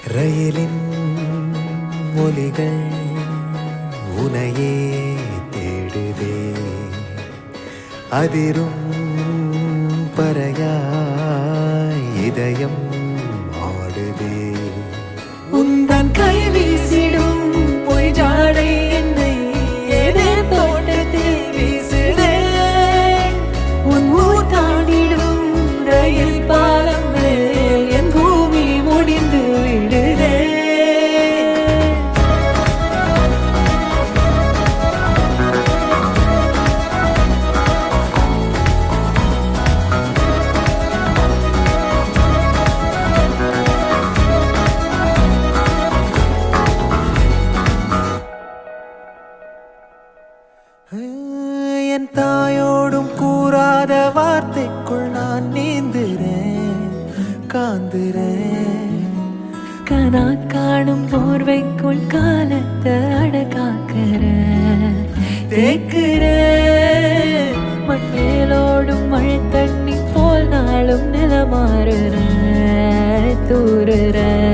ரயிலின் ஒலிகள் உனையே தேடுதே அதிரும் பறையாய் இதயம் ஆடுதே உந்தன் கை வீசிடும் பொய் ஜாடை என்னை ஏதே தோட்டத்தில் வீசுதே உன் ஊர் தாண்டிடும் ரயில் பாலம் மேல் என் பூமி முடிந்து விடுதே என் தாயோடும் கூறாத வார்த்தைக்குள் நான் நீந்துறேன் காந்துறேன் கனா காணும் போர்வைக்குள் காலத்தை அடக்காக்கிற தேக்குற மண்ணேலோடும் மழை தண்ணி போல் நாளும் நிலமாறுற தூறுற